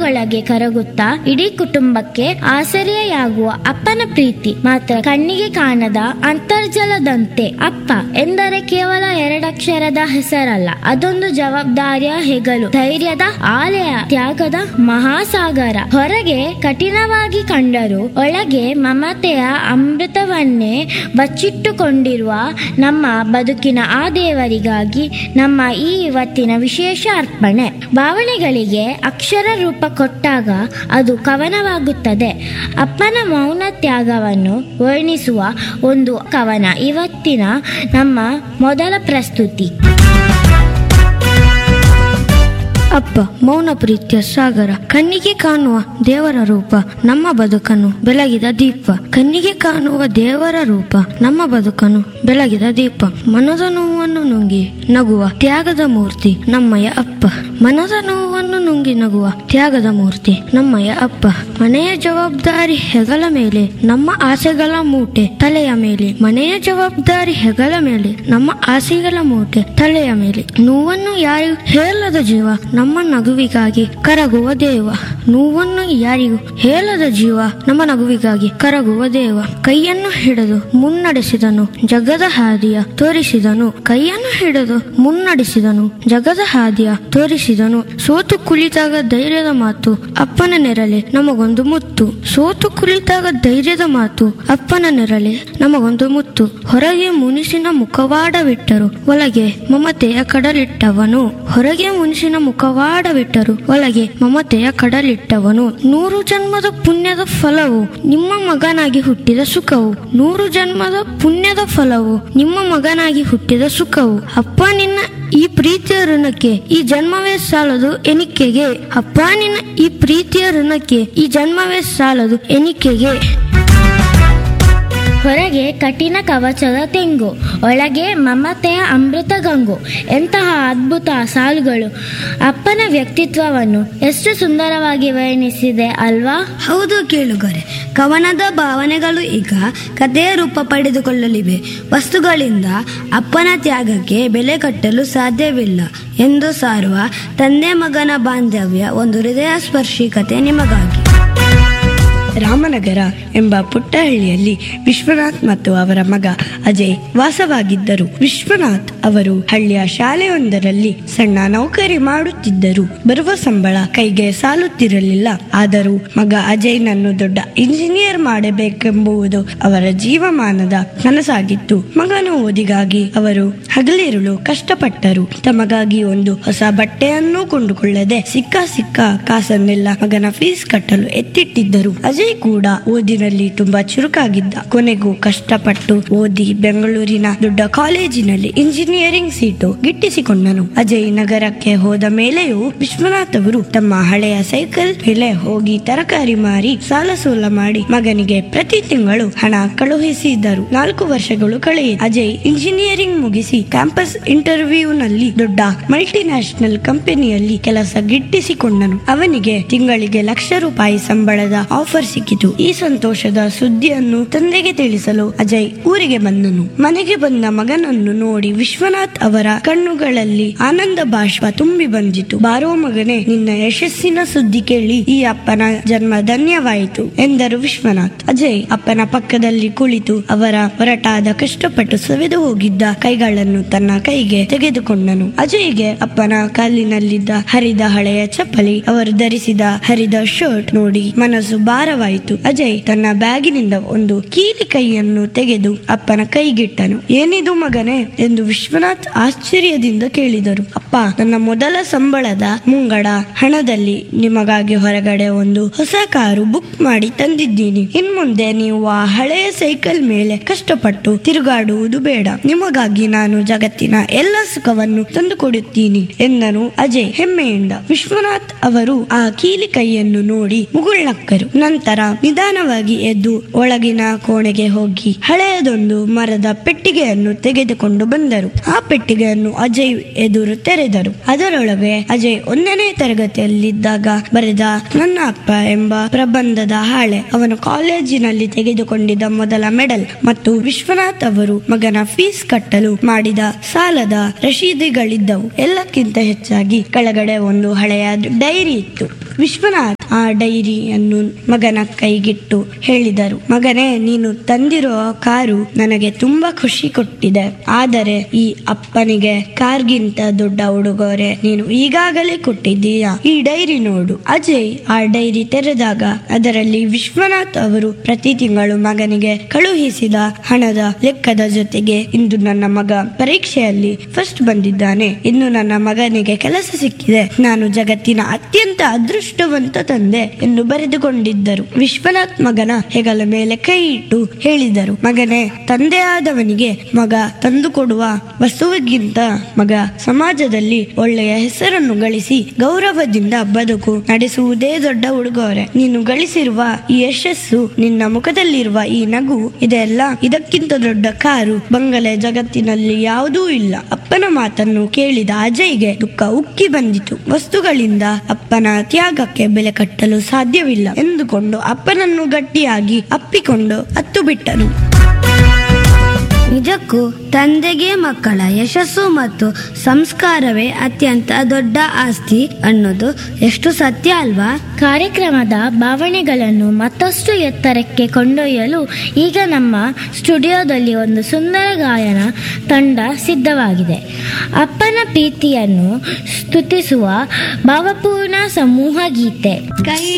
ಒಳಗೊಳಗೆ ಕರಗುತ್ತಾ ಇಡೀ ಕುಟುಂಬಕ್ಕೆ ಆಸರೆಯಾಗುವ ಅಪ್ಪನ ಪ್ರೀತಿ ಮಾತ್ರ ಕಣ್ಣಿಗೆ ಕಾಣದ ಅಂತರ್ಜಲದಂತೆ ಅಪ್ಪ ಎಂದರೆ ಕೇವಲ ಎರಡಕ್ಷರದ ಹೆಸರಲ್ಲ ಅದೊಂದು ಜವಾಬ್ದಾರಿಯ ಹೆಗಲು ಧೈರ್ಯದ ಆಲಯ ತ್ಯಾಗದ ಮಹಾಸಾಗರ ಹೊರಗೆ ಕಠಿಣವಾಗಿ ಕಂಡರೂ ಒಳಗೆ ಮಮತೆಯ ಅಮೃತವನ್ನೇ ಬಚ್ಚಿಟ್ಟುಕೊಂಡಿರುವ ನಮ್ಮ ಬದುಕಿನ ಆ ದೇವರಿಗಾಗಿ ನಮ್ಮ ಈ ಇವತ್ತಿನ ವಿಶೇಷ ಅರ್ಪಣೆ ಭಾವನೆಗಳಿಗೆ ಅಕ್ಷರ ರೂಪ ಕೊಟ್ಟಾಗ ಅದು ಕವನವಾಗುತ್ತದೆ ಅಪ್ಪನ ಮೌನ ತ್ಯಾಗವನ್ನು ವರ್ಣಿಸುವ ಒಂದು ಕವನ ಇವತ್ತಿನ ನಮ್ಮ ಮೊದಲ ಪ್ರಸ್ತುತಿ ಅಪ್ಪ ಮೌನ ಪ್ರೀತಿಯ ಸಾಗರ ಕಣ್ಣಿಗೆ ಕಾಣುವ ದೇವರ ರೂಪ ನಮ್ಮ ಬದುಕನ್ನು ಬೆಳಗಿದ ದೀಪ ಕಣ್ಣಿಗೆ ಕಾಣುವ ದೇವರ ರೂಪ ನಮ್ಮ ಬದುಕನ್ನು ಬೆಳಗಿದ ದೀಪ ಮನದ ನೋವನ್ನು ನುಂಗಿ ನಗುವ ತ್ಯಾಗದ ಮೂರ್ತಿ ನಮ್ಮಯ್ಯ ಅಪ್ಪ ಮನದ ನೋವನ್ನು ನುಂಗಿ ನಗುವ ತ್ಯಾಗದ ಮೂರ್ತಿ ನಮ್ಮಯ್ಯ ಅಪ್ಪ ಮನೆಯ ಜವಾಬ್ದಾರಿ ಹೆಗಲ ಮೇಲೆ ನಮ್ಮ ಆಸೆಗಳ ಮೂಟೆ ತಲೆಯ ಮೇಲೆ ಮನೆಯ ಜವಾಬ್ದಾರಿ ಹೆಗಲ ಮೇಲೆ ನಮ್ಮ ಆಸೆಗಳ ಮೂಟೆ ತಲೆಯ ಮೇಲೆ ನೋವನ್ನು ಯಾರಿಗೂ ಹೇಳದ ಜೀವ ನಮ್ಮ ನಗುವಿಗಾಗಿ ಕರಗುವ ದೇವ ನೋವನ್ನು ಯಾರಿಗೂ ಹೇಳದ ಜೀವ ನಮ್ಮ ನಗುವಿಗಾಗಿ ಕರಗುವ ದೇವ ಕೈಯನ್ನು ಹಿಡಿದು ಮುನ್ನಡೆಸಿದನು ಜಗದ ಹಾದಿಯ ತೋರಿಸಿದನು ಕೈಯನ್ನು ಹಿಡಿದು ಮುನ್ನಡೆಸಿದನು ಜಗದ ಹಾದಿಯ ತೋರಿಸಿದನು ಸೋತು ಕುಳಿತಾಗ ಧೈರ್ಯದ ಮಾತು ಅಪ್ಪನ ನೆರಳೆ ನಮಗೊಂದು ಮುತ್ತು ಸೋತು ಕುಳಿತಾಗ ಧೈರ್ಯದ ಮಾತು ಅಪ್ಪನ ನೆರಳೆ ನಮಗೊಂದು ಮುತ್ತು ಹೊರಗೆ ಮುನಿಸಿನ ಮುಖವಾಡವಿಟ್ಟರು ಒಳಗೆ ಮಮತೆಯ ಕಡಲಿಟ್ಟವನು ಹೊರಗೆ ಮುನಿಸಿನ ಮುಖವಾಡವಿಟ್ಟರು ಒಳಗೆ ಮಮತೆಯ ಕಡಲಿಟ್ಟವನು ನೂರು ಜನ್ಮದ ಪುಣ್ಯದ ಫಲವು ನಿಮ್ಮ ಮಗನಾಗಿ ಹುಟ್ಟಿದ ಸುಖವು ನೂರು ಜನ್ಮದ ಪುಣ್ಯದ ಫಲವು ನಿಮ್ಮ ಮಗನಾಗಿ ಹುಟ್ಟಿದ ಸುಖವು ಅಪ್ಪ ನಿನ್ನ ಈ ಪ್ರೀತಿಯ ಋಣಕ್ಕೆ ಈ ಜನ್ಮವೇ ಸಾಲದು ಎನಿಕೆಗೆ ಅಪ್ಪ ನಿನ್ನ ಈ ಪ್ರೀತಿಯ ಋಣಕ್ಕೆ ಈ ಜನ್ಮವೇ ಸಾಲದು ಎನಿಕೆಗೆ ಹೊರಗೆ ಕಠಿಣ ಕವಚದ ತೆಂಗು ಒಳಗೆ ಮಮತೆಯ ಅಮೃತ ಗಂಗು ಎಂತಹ ಅದ್ಭುತ ಸಾಲುಗಳು ಅಪ್ಪನ ವ್ಯಕ್ತಿತ್ವವನ್ನು ಎಷ್ಟು ಸುಂದರವಾಗಿ ವರ್ಣಿಸಿದೆ ಅಲ್ವಾ ಹೌದು ಕೇಳುಗರೆ ಕವನದ ಭಾವನೆಗಳು ಈಗ ಕಥೆಯ ರೂಪ ಪಡೆದುಕೊಳ್ಳಲಿವೆ ವಸ್ತುಗಳಿಂದ ಅಪ್ಪನ ತ್ಯಾಗಕ್ಕೆ ಬೆಲೆ ಕಟ್ಟಲು ಸಾಧ್ಯವಿಲ್ಲ ಎಂದು ಸಾರುವ ತಂದೆ ಮಗನ ಬಾಂಧವ್ಯ ಒಂದು ಹೃದಯ ಸ್ಪರ್ಶಿ ಕತೆ ನಿಮಗಾಗಿ ರಾಮನಗರ ಎಂಬ ಪುಟ್ಟ ಹಳ್ಳಿಯಲ್ಲಿ ವಿಶ್ವನಾಥ್ ಮತ್ತು ಅವರ ಮಗ ಅಜಯ್ ವಾಸವಾಗಿದ್ದರು ವಿಶ್ವನಾಥ್ ಅವರು ಹಳ್ಳಿಯ ಶಾಲೆಯೊಂದರಲ್ಲಿ ಸಣ್ಣ ನೌಕರಿ ಮಾಡುತ್ತಿದ್ದರು ಬರುವ ಸಂಬಳ ಕೈಗೆ ಸಾಲುತ್ತಿರಲಿಲ್ಲ ಆದರೂ ಮಗ ಅಜಯ್ನನ್ನು ದೊಡ್ಡ ಇಂಜಿನಿಯರ್ ಮಾಡಬೇಕೆಂಬುದು ಅವರ ಜೀವಮಾನದ ಕನಸಾಗಿತ್ತು ಮಗನ ಓದಿಗಾಗಿ ಅವರು ಹಗಲಿರುಳು ಕಷ್ಟಪಟ್ಟರು ತಮಗಾಗಿ ಒಂದು ಹೊಸ ಬಟ್ಟೆಯನ್ನೂ ಕೊಂಡುಕೊಳ್ಳದೆ ಸಿಕ್ಕ ಸಿಕ್ಕ ಕಾಸನ್ನೆಲ್ಲ ಮಗನ ಫೀಸ್ ಕಟ್ಟಲು ಎತ್ತಿಟ್ಟಿದ್ದರು ಅಜಯ್ ಕೂಡ ಓದಿನಲ್ಲಿ ತುಂಬಾ ಚುರುಕಾಗಿದ್ದ ಕೊನೆಗೂ ಕಷ್ಟಪಟ್ಟು ಓದಿ ಬೆಂಗಳೂರಿನ ದೊಡ್ಡ ಕಾಲೇಜಿನಲ್ಲಿ ಇಂಜಿನಿಯರಿಂಗ್ ಸೀಟು ಗಿಟ್ಟಿಸಿಕೊಂಡನು ಅಜಯ್ ನಗರಕ್ಕೆ ಹೋದ ಮೇಲೆಯೂ ವಿಶ್ವನಾಥ್ ಅವರು ತಮ್ಮ ಹಳೆಯ ಸೈಕಲ್ ಮೇಲೆ ಹೋಗಿ ತರಕಾರಿ ಮಾರಿ ಸಾಲ ಸೋಲ ಮಾಡಿ ಮಗನಿಗೆ ಪ್ರತಿ ತಿಂಗಳು ಹಣ ಕಳುಹಿಸಿದ್ದರು ನಾಲ್ಕು ವರ್ಷಗಳು ಕಳೆಯಿ ಅಜಯ್ ಇಂಜಿನಿಯರಿಂಗ್ ಮುಗಿಸಿ ಕ್ಯಾಂಪಸ್ ಇಂಟರ್ವ್ಯೂನಲ್ಲಿ ದೊಡ್ಡ ಮಲ್ಟಿ ನ್ಯಾಷನಲ್ ಕಂಪನಿಯಲ್ಲಿ ಕೆಲಸ ಗಿಟ್ಟಿಸಿಕೊಂಡನು ಅವನಿಗೆ ತಿಂಗಳಿಗೆ ಲಕ್ಷ ರೂಪಾಯಿ ಸಂಬಳದ ಆಫರ್ ಸಿಕ್ಕಿತು ಈ ಸಂತೋಷದ ಸುದ್ದಿಯನ್ನು ತಂದೆಗೆ ತಿಳಿಸಲು ಅಜಯ್ ಊರಿಗೆ ಬಂದನು ಮನೆಗೆ ಬಂದ ಮಗನನ್ನು ನೋಡಿ ವಿಶ್ವನಾಥ್ ಅವರ ಕಣ್ಣುಗಳಲ್ಲಿ ಆನಂದ ಬಾಷ್ಪ ತುಂಬಿ ಬಂದಿತು ಬಾರೋ ಮಗನೇ ನಿನ್ನ ಯಶಸ್ಸಿನ ಸುದ್ದಿ ಕೇಳಿ ಈ ಅಪ್ಪನ ಜನ್ಮ ಧನ್ಯವಾಯಿತು ಎಂದರು ವಿಶ್ವನಾಥ್ ಅಜಯ್ ಅಪ್ಪನ ಪಕ್ಕದಲ್ಲಿ ಕುಳಿತು ಅವರ ಹೊರಟಾದ ಕಷ್ಟಪಟ್ಟು ಸವೆದು ಹೋಗಿದ್ದ ಕೈಗಳನ್ನು ತನ್ನ ಕೈಗೆ ತೆಗೆದುಕೊಂಡನು ಅಜಯ್ಗೆ ಅಪ್ಪನ ಕಾಲಿನಲ್ಲಿದ್ದ ಹರಿದ ಹಳೆಯ ಚಪ್ಪಲಿ ಅವರು ಧರಿಸಿದ ಹರಿದ ಶರ್ಟ್ ನೋಡಿ ಮನಸ್ಸು ಭಾರವಾಯಿತು ಅಜಯ್ ತನ್ನ ಬ್ಯಾಗಿನಿಂದ ಒಂದು ಕೀಲಿ ಕೈಯನ್ನು ತೆಗೆದು ಅಪ್ಪನ ಕೈಗಿಟ್ಟನು ಏನಿದು ಮಗನೇ ಎಂದು ವಿಶ್ವನಾಥ್ ಆಶ್ಚರ್ಯದಿಂದ ಕೇಳಿದರು ಅಪ್ಪ ನನ್ನ ಮೊದಲ ಸಂಬಳದ ಮುಂಗಡ ಹಣದಲ್ಲಿ ನಿಮಗಾಗಿ ಹೊರಗಡೆ ಒಂದು ಹೊಸ ಕಾರು ಬುಕ್ ಮಾಡಿ ತಂದಿದ್ದೀನಿ ಇನ್ಮುಂದೆ ನೀವು ಆ ಹಳೆಯ ಸೈಕಲ್ ಮೇಲೆ ಕಷ್ಟಪಟ್ಟು ತಿರುಗಾಡುವುದು ಬೇಡ ನಿಮಗಾಗಿ ನಾನು ಜಗತ್ತಿನ ಎಲ್ಲ ಸುಖವನ್ನು ತಂದುಕೊಡುತ್ತೀನಿ ಎಂದನು ಅಜಯ್ ಹೆಮ್ಮೆಯಿಂದ ವಿಶ್ವನಾಥ್ ಅವರು ಆ ಕೀಲಿ ಕೈಯನ್ನು ನೋಡಿ ಮುಗುಳ್ನಕ್ಕರು ನಂತರ ನಂತರ ನಿಧಾನವಾಗಿ ಎದ್ದು ಒಳಗಿನ ಕೋಣೆಗೆ ಹೋಗಿ ಹಳೆಯದೊಂದು ಮರದ ಪೆಟ್ಟಿಗೆಯನ್ನು ತೆಗೆದುಕೊಂಡು ಬಂದರು ಆ ಪೆಟ್ಟಿಗೆಯನ್ನು ಅಜಯ್ ಎದುರು ತೆರೆದರು ಅದರೊಳಗೆ ಅಜಯ್ ಒಂದನೇ ತರಗತಿಯಲ್ಲಿದ್ದಾಗ ಬರೆದ ನನ್ನ ಅಪ್ಪ ಎಂಬ ಪ್ರಬಂಧದ ಹಾಳೆ ಅವನು ಕಾಲೇಜಿನಲ್ಲಿ ತೆಗೆದುಕೊಂಡಿದ್ದ ಮೊದಲ ಮೆಡಲ್ ಮತ್ತು ವಿಶ್ವನಾಥ್ ಅವರು ಮಗನ ಫೀಸ್ ಕಟ್ಟಲು ಮಾಡಿದ ಸಾಲದ ರಶೀದಿಗಳಿದ್ದವು ಎಲ್ಲಕ್ಕಿಂತ ಹೆಚ್ಚಾಗಿ ಕೆಳಗಡೆ ಒಂದು ಹಳೆಯ ಡೈರಿ ಇತ್ತು ವಿಶ್ವನಾಥ್ ಆ ಡೈರಿಯನ್ನು ಮಗನ ಕೈಗಿಟ್ಟು ಹೇಳಿದರು ಮಗನೇ ನೀನು ತಂದಿರೋ ಕಾರು ನನಗೆ ತುಂಬಾ ಖುಷಿ ಕೊಟ್ಟಿದೆ ಆದರೆ ಈ ಅಪ್ಪನಿಗೆ ಕಾರ್ಗಿಂತ ದೊಡ್ಡ ಉಡುಗೊರೆ ನೀನು ಈಗಾಗಲೇ ಕೊಟ್ಟಿದ್ದೀಯಾ ಈ ಡೈರಿ ನೋಡು ಅಜಯ್ ಆ ಡೈರಿ ತೆರೆದಾಗ ಅದರಲ್ಲಿ ವಿಶ್ವನಾಥ್ ಅವರು ಪ್ರತಿ ತಿಂಗಳು ಮಗನಿಗೆ ಕಳುಹಿಸಿದ ಹಣದ ಲೆಕ್ಕದ ಜೊತೆಗೆ ಇಂದು ನನ್ನ ಮಗ ಪರೀಕ್ಷೆಯಲ್ಲಿ ಫಸ್ಟ್ ಬಂದಿದ್ದಾನೆ ಇನ್ನು ನನ್ನ ಮಗನಿಗೆ ಕೆಲಸ ಸಿಕ್ಕಿದೆ ನಾನು ಜಗತ್ತಿನ ಅತ್ಯಂತ ಅದೃಷ್ಟವಂತ ತಂದೆ ಎಂದು ಬರೆದುಕೊಂಡಿದ್ದರು ವಿಶ್ವನಾಥ್ ಮಗನ ಹೆಗಲ ಮೇಲೆ ಕೈ ಇಟ್ಟು ಹೇಳಿದರು ಮಗನೇ ತಂದೆಯಾದವನಿಗೆ ಮಗ ತಂದುಕೊಡುವ ವಸ್ತುವಿಗಿಂತ ಮಗ ಸಮಾಜದಲ್ಲಿ ಒಳ್ಳೆಯ ಹೆಸರನ್ನು ಗಳಿಸಿ ಗೌರವದಿಂದ ಬದುಕು ನಡೆಸುವುದೇ ದೊಡ್ಡ ಉಡುಗೊರೆ ನೀನು ಗಳಿಸಿರುವ ಈ ಯಶಸ್ಸು ನಿನ್ನ ಮುಖದಲ್ಲಿರುವ ಈ ನಗು ಇದೆಲ್ಲ ಇದಕ್ಕಿಂತ ದೊಡ್ಡ ಕಾರು ಬಂಗಲೆ ಜಗತ್ತಿನಲ್ಲಿ ಯಾವುದೂ ಇಲ್ಲ ಅಪ್ಪನ ಮಾತನ್ನು ಕೇಳಿದ ಅಜಯ್ಗೆ ದುಃಖ ಉಕ್ಕಿ ಬಂದಿತು ವಸ್ತುಗಳಿಂದ ಅಪ್ಪನ ತ್ಯಾಗಕ್ಕೆ ಬೆಲೆ ಕಟ್ಟಲು ಸಾಧ್ಯವಿಲ್ಲ ಎಂದುಕೊಂಡು ಅಪ್ಪನನ್ನು ಗಟ್ಟಿಯಾಗಿ ಅಪ್ಪಿಕೊಂಡು ಹತ್ತು ಬಿಟ್ಟನು ನಿಜಕ್ಕೂ ತಂದೆಗೆ ಮಕ್ಕಳ ಯಶಸ್ಸು ಮತ್ತು ಸಂಸ್ಕಾರವೇ ಅತ್ಯಂತ ದೊಡ್ಡ ಆಸ್ತಿ ಅನ್ನೋದು ಎಷ್ಟು ಸತ್ಯ ಅಲ್ವಾ ಕಾರ್ಯಕ್ರಮದ ಭಾವನೆಗಳನ್ನು ಮತ್ತಷ್ಟು ಎತ್ತರಕ್ಕೆ ಕೊಂಡೊಯ್ಯಲು ಈಗ ನಮ್ಮ ಸ್ಟುಡಿಯೋದಲ್ಲಿ ಒಂದು ಸುಂದರ ಗಾಯನ ತಂಡ ಸಿದ್ಧವಾಗಿದೆ ಅಪ್ಪನ ಪ್ರೀತಿಯನ್ನು ಸ್ತುತಿಸುವ ಭಾವಪೂರ್ಣ ಸಮೂಹ ಗೀತೆ ಕೈ